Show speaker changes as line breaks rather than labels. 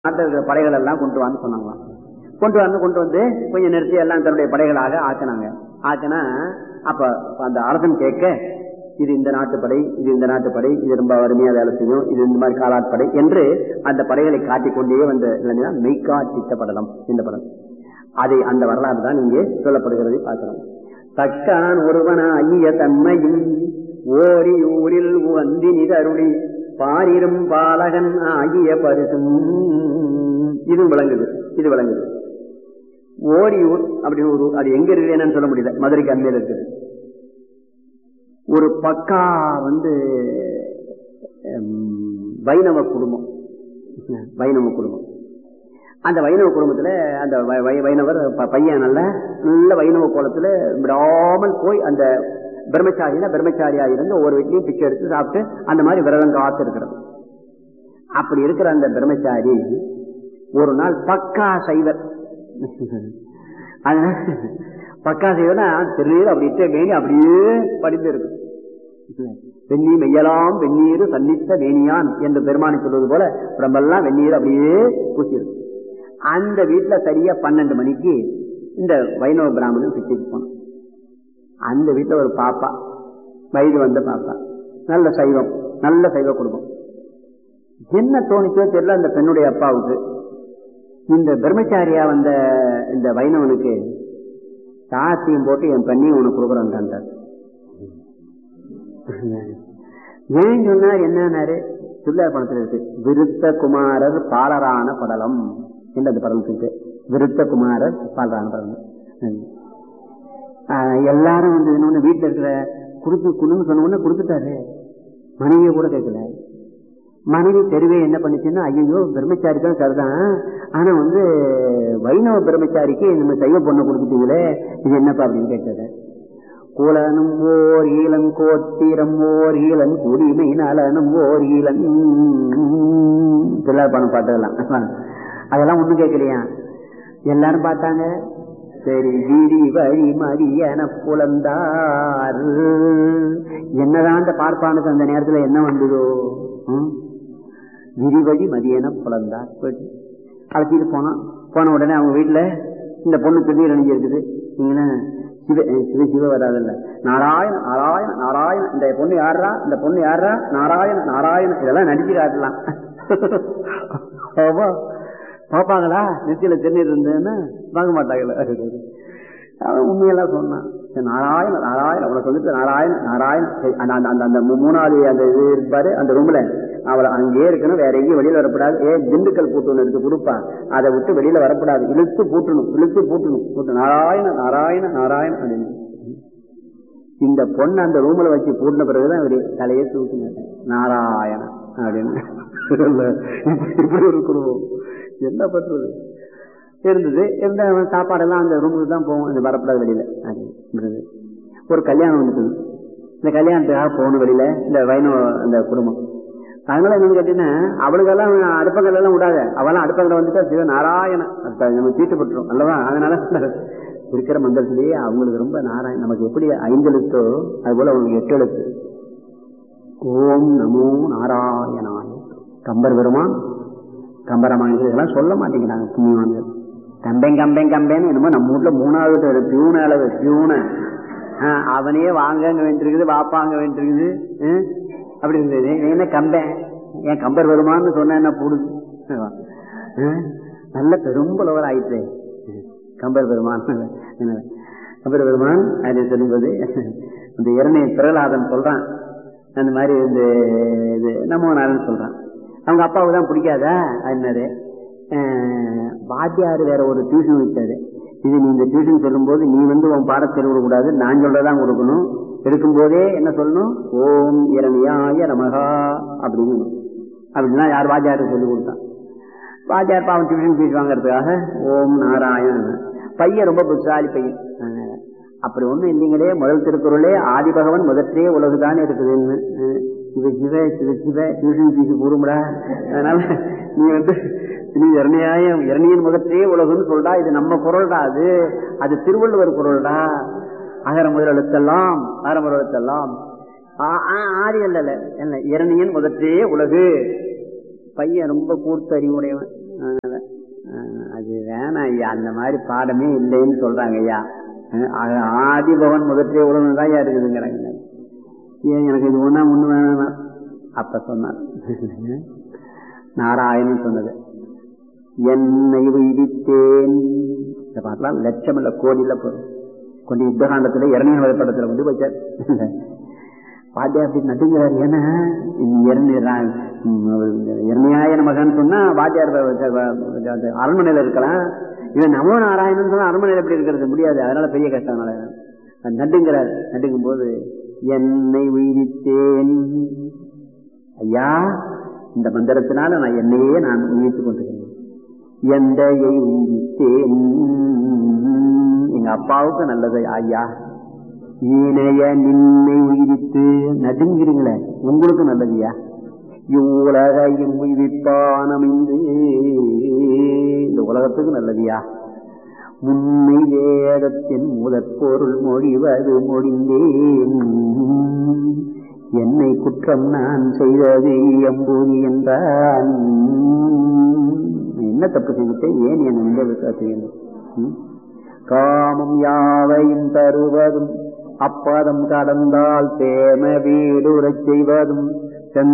நாட்டில் இருக்கிற படைகள் எல்லாம் கொண்டு வான்னு சொன்னாங்களாம் கொண்டு வந்து கொண்டு வந்து கொஞ்சம் நிறுத்தி எல்லாம் தன்னுடைய படைகளாக ஆக்கினாங்க ஆக்கினா அப்ப அந்த அரசன் கேட்க இது இந்த நாட்டு படை இது இந்த நாட்டு படை இது ரொம்ப அருமையா வேலை செய்யும் இது இந்த மாதிரி காலாட்படை என்று அந்த படைகளை காட்டிக்கொண்டே வந்த இல்லைன்னா மெய்கா சித்தப்படலம் இந்த படம் அதை அந்த வரலாறு தான் இங்கே சொல்லப்படுகிறதை பார்க்கிறோம் தக்கான் ஒருவன ஐய தன்மையும் ஓரி ஊரில் உந்தி நிதருளி பாரிரும் பாலகன் ஆகிய பரிசும் இது விளங்குது இது விளங்குது ஓரியூர் அப்படின்னு ஒரு அது எங்க இருக்குது என்னன்னு சொல்ல முடியல மதுரைக்கு அண்மையில் இருக்குது ஒரு பக்கா வந்து வைணவ குடும்பம் வைணவ குடும்பம் அந்த வைணவ குடும்பத்துல அந்த வைணவர் பையன் நல்ல நல்ல வைணவ கோலத்துல விடாமல் போய் அந்த பிரம்மச்சாரியில பிரம்மச்சாரியா இருந்து ஒவ்வொரு வீட்லையும் பிச்சை எடுத்து சாப்பிட்டு அந்த மாதிரி விரதம் காத்து இருக்கிறது அப்படி இருக்கிற அந்த பிரம்மச்சாரி ஒரு நாள் பக்கா சைவர் பக்கா சைவர்னா தெரியல அப்படியே வேணி அப்படியே படிந்து இருக்கு வெந்நீர் மெய்யலாம் வெந்நீர் சன்னித்த வேணியான் என்று பெருமானி சொல்வது போல உடம்பெல்லாம் வெந்நீர் அப்படியே பூசியிருக்கு அந்த வீட்டுல சரியா பன்னெண்டு மணிக்கு இந்த வைணவ பிராமணன் பிச்சைக்கு போனான் அந்த வீட்டுல ஒரு பாப்பா வயது வந்த பாப்பா நல்ல சைவம் நல்ல சைவ குடும்பம் என்ன தோணிச்சோ தெரியல அந்த பெண்ணுடைய அப்பாவுக்கு இந்த பிரம்மச்சாரியா வந்த இந்த வைணவனுக்கு சாத்தியம் போட்டு என் பெண்ணையும் உனக்கு கொடுக்குறேன்டார் ஏன் சொன்னார் என்னன்னாரு சுல்லார் பணத்தில் இருக்கு விருத்த குமாரர் பாலரான படலம் என்று அந்த படலத்துக்கு விருத்த குமாரர் பாலரான படலம் எல்லாரும் வந்து என்ன வீட்டுல இருக்கிற கொடுத்து குடுன்னு சொன்ன உடனே கொடுத்துட்டாரு மனைவிய கூட கேட்கல மனைவி தெருவே என்ன பண்ணுச்சுன்னா ஐயோ பிரம்மச்சாரி தான் கருதான் ஆனா வந்து வைணவ பிரம்மச்சாரிக்கு நம்ம சைவ பொண்ணை கொடுத்துட்டீங்களே இது என்னப்பா அப்படின்னு கேட்டது குலனும் ஓர் ஈலன் கோத்திரம் ஓர் ஈலன் குடிமை நலனும் ஓர் ஈலன் பிள்ளார் பணம் பாட்டதெல்லாம் அதெல்லாம் ஒண்ணும் கேட்கலையா எல்லாரும் பார்த்தாங்க சரி விரி வழி மரியன புலந்தார் என்னதான் அந்த பார்ப்பானுக்கு அந்த நேரத்துல என்ன வந்ததோ விரிவழி மதியன புலந்தார் போயிட்டு அழைச்சிட்டு போனான் போன உடனே அவங்க வீட்டுல இந்த பொண்ணு திருநீர் அணிஞ்சு இருக்குது சிவ சிவ சிவ வராதுல்ல நாராயண நாராயண நாராயண இந்த பொண்ணு யாரா இந்த பொண்ணு யாரா நாராயண நாராயண இதெல்லாம் நடிச்சு காட்டலாம் பாப்பாங்களா நெத்தியில திருநீர் இருந்ததுன்னு வாங்க மாட்டாங்களா அவன் உண்மையெல்லாம் சொன்னான் நாராயண நாராயண உனக்கு வந்துட்டு நாராயண நாராயண அந்த அந்த அந்த மூணாவது அந்த இது இருப்பாரு அந்த ரூம்ல அவளை அங்கேயே இருக்கணும் வேற எங்கேயும் வெளியில வரக்கூடாது ஏ திண்டுக்கல் பூட்டு ஒன்று எடுத்து கொடுப்பா அதை விட்டு வெளியில வரக்கூடாது இழுத்து பூட்டணும் இழுத்து பூட்டணும் பூட்டு நாராயண நாராயண நாராயண அப்படின்னு இந்த பொண்ணு அந்த ரூம்ல வச்சு பூட்டின பிறகுதான் இவரு தலையே தூக்கினாரு நாராயண அப்படின்னு இப்படி ஒரு குடும்பம் என்ன பண்றது இருந்தது இருந்த சாப்பாடெல்லாம் அந்த ரூமுக்கு தான் போவோம் இந்த வரப்படாத வெளியில இருந்தது ஒரு கல்யாணம் வந்துட்டு இந்த கல்யாணத்துக்காக போகணும் வெளியில இந்த வைணவ அந்த குடும்பம் அதனால என்னன்னு கேட்டீங்கன்னா அவளுக்கெல்லாம் அடுப்பங்கள் எல்லாம் விடாத அவெல்லாம் அடுப்பங்களை வந்துட்டா சிவ நாராயண நம்ம தீட்டுப்பட்டுரும் அல்லவா அதனால இருக்கிற மந்திரத்திலேயே அவங்களுக்கு ரொம்ப நாராயண நமக்கு எப்படி ஐந்து எழுத்தோ அது போல அவங்களுக்கு எட்டு எழுத்து ஓம் நமோ நாராயணாய கம்பர் பெருமான் கம்பரமானது இதெல்லாம் சொல்ல மாட்டேங்கிறாங்க புண்ணியவான்கள் கம்பேன் கம்பேன் கம்பேன்னு என்னமோ நம்ம வீட்டுல மூணாவது பியூன அளவு பியூன அவனே வாங்க வேண்டியிருக்குது வாப்பாங்க வேண்டியிருக்குது அப்படி இருந்தது என்ன கம்பேன் என் கம்பர் வருமானு சொன்ன என்ன போடுது நல்ல பெரும்பளவர் ஆயிட்டு கம்பர் பெருமான் கம்பர் பெருமான் அதை சொல்லும்போது இந்த இரணை பிரகலாதன் சொல்றான் அந்த மாதிரி இந்த இது நம்ம நாள்னு சொல்றான் அவங்க அப்பாவுக்கு தான் பிடிக்காதா என்னது வாத்தியார் வேற ஒரு டியூஷன் வச்சாரு இது நீ இந்த டியூஷன் சொல்லும் போது நீ வந்து உன் பாடத்தில் கொடுக்கூடாது நான் சொல்லதான் கொடுக்கணும் எடுக்கும் போதே என்ன சொல்லணும் ஓம் இரணியாய நமகா அப்படின்னு அப்படின்னா யார் வாத்தியார் சொல்லி கொடுத்தான் வாத்தியார் பாவம் டியூஷன் ஃபீஸ் வாங்கறதுக்காக ஓம் நாராயண பையன் ரொம்ப புத்தாலி பையன் அப்படி ஒண்ணும் இல்லைங்களே முதல் திருக்குறளே ஆதி பகவன் முதற்றே உலகுதான் இருக்குதுன்னு சிவ சிவ சிவ சிவ டியூஷன் ஃபீஸ் கூறும்டா அதனால நீ வந்து நீ இரணியாயம் இரணியின் முதற்றே உலகுன்னு சொல்றா இது நம்ம குரல்டா அது அது திருவள்ளுவர் குரல்டா அகர முதல் எழுத்தெல்லாம் அகர முதல் எழுத்தெல்லாம் ஆதி அல்ல இரணியின் முதற்றே உலகு பையன் ரொம்ப கூர்த்த அறிவுடையவன் அந்த மாதிரி பாடமே இல்லைன்னு சொல்றாங்க ஐயா அஹ் ஆக ஆதி பவன் முதற்றே உலகம் தான் இருக்குதுங்கிறாங்க ஏன் எனக்கு இது ஒண்ணா முன்னு வேணாம் அப்ப சொன்னார் நாராயணன் சொன்னது என்னை விதித்தேன் இந்த பாட்டெல்லாம் லட்சம் இல்ல கோடியில போதும் கொண்டு யுத்தகாண்டத்துல இரணிய படத்துல கொண்டு வச்சார் பாத்தியா அப்படி நடுங்கிறார் ஏன்னா இரணியாய மகன் சொன்னா வாத்தியார் அரண்மனையில இருக்கலாம் இவன் நமோ நாராயணன் சொன்னா அரண்மனையில எப்படி இருக்கிறது முடியாது அதனால பெரிய கஷ்டம் நடுங்கிறார் நடுங்கும் போது என்னை உயிரித்தேன் ஐயா இந்த மந்திரத்தினால நான் என்னையே நான் உயிர்த்துக் கொண்டிருக்கிறேன் எந்தையை உயிரித்தேன் எங்க அப்பாவுக்கு நல்லது ஐயா ஈனைய நின்னை உயிரித்து நடுங்கிறீங்களே உங்களுக்கு நல்லதுயா இவ்வுலகையும் உயிர்ப்பான் அமைந்து இந்த உலகத்துக்கு நல்லதுயா முன்னை வேதத்தின் முதற் பொருள் மொழிவது மொழிந்தேன் என்னை குற்றம் நான் செய்தது எம்பூரி என்றான் என்ன தப்பு செய்துட்டேன் ஏன் என்னை இந்த செய்யணும் காமம் யாவையும் தருவதும் அப்பதம் கடந்தால் தேம வீடுறச் செய்வதும்